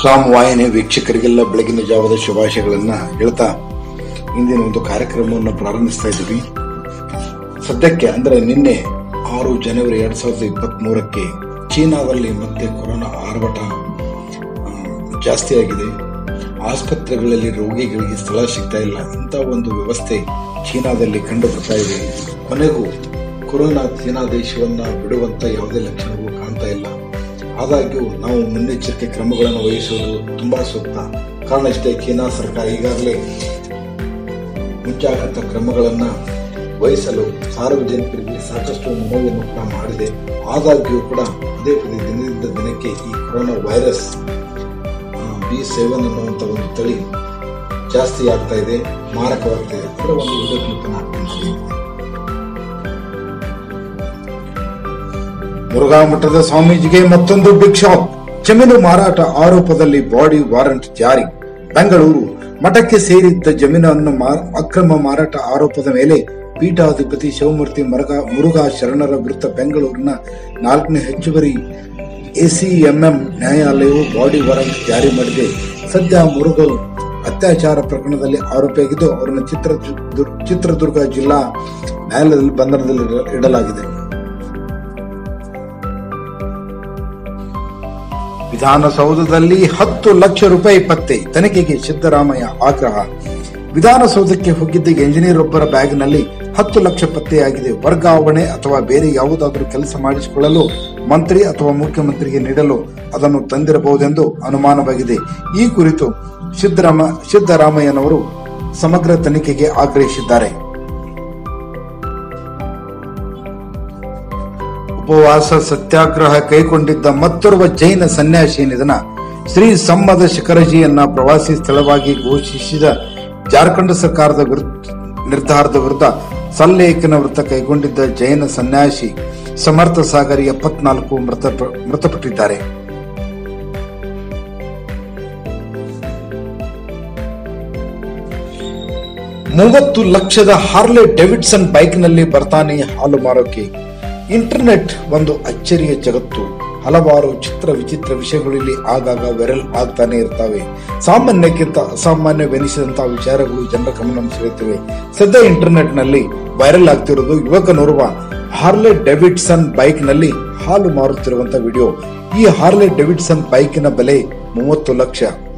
ಸಾಮ್ ವಾಹಿನಿ ವೀಕ್ಷಕರಿಗೆಲ್ಲ ಬೆಳಗಿನ ಜಾವದ ಶುಭಾಶಯಗಳನ್ನ ಹೇಳ್ತಾ ಇಂದಿನ ಒಂದು ಕಾರ್ಯಕ್ರಮವನ್ನು ಪ್ರಾರಂಭಿಸ್ತಾ ಇದ್ದೀವಿ ಸದ್ಯಕ್ಕೆ ಅಂದ್ರೆ ನಿನ್ನೆ ಆರು ಜನವರಿ ಎರಡ್ ಸಾವಿರದ ಇಪ್ಪತ್ತ್ ಮೂರಕ್ಕೆ ಚೀನಾದಲ್ಲಿ ಮತ್ತೆ ಕೊರೋನಾ ಆರ್ಭಟ ಆ, ಜಾಸ್ತಿ ಆಗಿದೆ ಆಸ್ಪತ್ರೆಗಳಲ್ಲಿ ರೋಗಿಗಳಿಗೆ ಸ್ಥಳ ಸಿಗ್ತಾ ಇಲ್ಲ ಇಂಥ ಒಂದು ವ್ಯವಸ್ಥೆ ಚೀನಾದಲ್ಲಿ ಕಂಡು ಬರ್ತಾ ಇದೆ ಕೊನೆಗೂ ಕೊರೋನಾ ಚೀನಾ ದೇಶವನ್ನ ಬಿಡುವಂತ ಯಾವುದೇ ಲಕ್ಷಣಗಳು ಕಾಣ್ತಾ ಇಲ್ಲ ಆದಾಗ್ಯೂ ನಾವು ಮುನ್ನೆಚ್ಚರಿಕೆ ಕ್ರಮಗಳನ್ನು ವಹಿಸುವುದು ತುಂಬಾ ಸೂಕ್ತ ಕಾರಣ ಇಷ್ಟೇ ಚೀನಾ ಸರ್ಕಾರ ಈಗಾಗಲೇ ಮುಂಜಾಗ್ರತಾ ಕ್ರಮಗಳನ್ನ ವಹಿಸಲು ಸಾರ್ವಜನಿಕರಿಗೆ ಸಾಕಷ್ಟು ಮನವಿಯನ್ನು ಕೂಡ ಮಾಡಿದೆ ಆದಾಗ್ಯೂ ಕೂಡ ಪದೇ ಪದೇ ದಿನದಿಂದ ದಿನಕ್ಕೆ ಈ ಕೊರೋನಾ ವೈರಸ್ ಬಿ ಸೆವೆನ್ ಅನ್ನುವಂಥ ಒಂದು ತಳಿ ಜಾಸ್ತಿ ಆಗ್ತಾ ಇದೆ ಮಾರಕವಾಗ್ತಾ ಇದೆ ಅದರ ಒಂದು ವಿಡಿಯೋ ಕ್ಲಿಪ್ ಅನ್ನು ಹಾಕ್ತೀನಿ ನೋಡಿ. ಮುರುಘಾ ಮಠದ ಸ್ವಾಮೀಜಿಗೆ ಮತ್ತೊಂದು ಬಿಗ್ ಶಾಕ್ ಜಮೀನು ಮಾರಾಟ ಆರೋಪದಲ್ಲಿ ಬಾಡಿ ವಾರಂಟ್ ಜಾರಿ ಬೆಂಗಳೂರು ಮಠಕ್ಕೆ ಸೇರಿದ್ದ ಜಮೀನನ್ನು ಮಾ- ಅಕ್ರಮ ಮಾರಾಟ ಆರೋಪದ ಮೇಲೆ ಪೀಠಾಧಿಪತಿ ಶಿವಮೂರ್ತಿ ಮರುಘಾ ಮುರುಘಾ ಶರಣರ ವಿರುದ್ಧ ಬೆಂಗಳೂರಿನ ನಾಲ್ಕನೇ ಹೆಚ್ಚುವರಿ ಎಸಿಎಂಎಂ ನ್ಯಾಯಾಲಯವು ಬಾಡಿ ವಾರಂಟ್ ಜಾರಿ ಮಾಡಿದೆ ಸದ್ಯ ಮುರುಘರು ಅತ್ಯಾಚಾರ ಪ್ರಕರಣದಲ್ಲಿ ಆರೋಪಿಯಾಗಿದ್ದು ಅವರನ್ನು ಚಿತ್ರ ಚಿತ್ರದುರ್ಗ ಜಿಲ್ಲಾ ನ್ಯಾಯಾಲಯದಲ್ಲಿ ಬಂಧನದಲ್ಲಿ ಇಡ- ಇಡಲಾಗಿದೆ ವಿಧಾನಸೌಧದಲ್ಲಿ ಹತ್ತು ಲಕ್ಷ ರೂಪಾಯಿ ಪತ್ತೆ ತನಿಖೆಗೆ ಸಿದ್ದರಾಮಯ್ಯ ಆಗ್ರಹ ವಿಧಾನಸೌಧಕ್ಕೆ ಹೋಗಿದ್ದ ಎಂಜಿನಿಯರ್ ಒಬ್ಬರ ಬ್ಯಾಗ್ನಲ್ಲಿ ಹತ್ತು ಲಕ್ಷ ಪತ್ತೆಯಾಗಿದೆ ವರ್ಗಾವಣೆ ಅಥವಾ ಬೇರೆ ಯಾವುದಾದರೂ ಕೆಲಸ ಮಾಡಿಸಿಕೊಳ್ಳಲು ಮಂತ್ರಿ ಅಥವಾ ಮುಖ್ಯಮಂತ್ರಿಗೆ ನೀಡಲು ಅದನ್ನು ತಂದಿರಬಹುದೆಂದು ಅನುಮಾನವಾಗಿದೆ ಈ ಕುರಿತು ಸಿದ್ದರಾಮ ಸಿದ್ದರಾಮಯ್ಯನವರು ಸಮಗ್ರ ತನಿಖೆಗೆ ಆಗ್ರಹಿಸಿದ್ದಾರೆ ಉಪವಾಸ ಸತ್ಯಾಗ್ರಹ ಕೈಗೊಂಡಿದ್ದ ಮತ್ತೋರ್ವ ಜೈನ ಸನ್ಯಾಸಿ ನಿಧನ ಶ್ರೀ ಸಮ್ಮದ ಶಿಖರಜಿಯನ್ನ ಪ್ರವಾಸಿ ಸ್ಥಳವಾಗಿ ಘೋಷಿಸಿದ ಜಾರ್ಖಂಡ್ ಸರ್ಕಾರದ ವಿರುದ್ಧ ನಿರ್ಧಾರದ ವಿರುದ್ಧ ಸಲ್ಲೇಖನ ವೃತ್ತ ಕೈಗೊಂಡಿದ್ದ ಜೈನ ಸನ್ಯಾಸಿ ಸಮರ್ಥ ಸಾಗರ್ ಎಪ್ಪತ್ನಾಲ್ಕು ಮೃತ ಮೃತಪಟ್ಟಿದ್ದಾರೆ ಮೂವತ್ತು ಲಕ್ಷದ ಹಾರ್ಲೆ ಡೇವಿಡ್ಸನ್ ಬೈಕ್ನಲ್ಲಿ ಬರ್ತಾನೆ ಹಾಲು ಮಾರೋಕೆ ಇಂಟರ್ನೆಟ್ ಒಂದು ಅಚ್ಚರಿಯ ಜಗತ್ತು ಹಲವಾರು ಚಿತ್ರ ವಿಚಿತ್ರ ವಿಷಯಗಳು ಇಲ್ಲಿ ಆಗಾಗ ವೈರಲ್ ಆಗ್ತಾನೆ ಇರ್ತವೆ ಸಾಮಾನ್ಯಕ್ಕಿಂತ ಅಸಾಮಾನ್ಯವೆನಿಸಿದಂತಹ ವಿಚಾರಗಳು ಜನರ ಗಮನ ಸೆಳೆಯುತ್ತವೆ ಸದ್ಯ ಇಂಟರ್ನೆಟ್ ನಲ್ಲಿ ವೈರಲ್ ಆಗ್ತಿರೋದು ಯುವಕನೋರ್ವ ಹಾರ್ಲೆ ಡೇವಿಡ್ಸನ್ ಬೈಕ್ ನಲ್ಲಿ ಹಾಲು ಮಾರುತ್ತಿರುವಂತಹ ವಿಡಿಯೋ ಈ ಹಾರ್ಲೆ ಡೇವಿಡ್ಸನ್ ಬೈಕಿನ ಬೆಲೆ ಮೂವತ್ತು ಲಕ್ಷ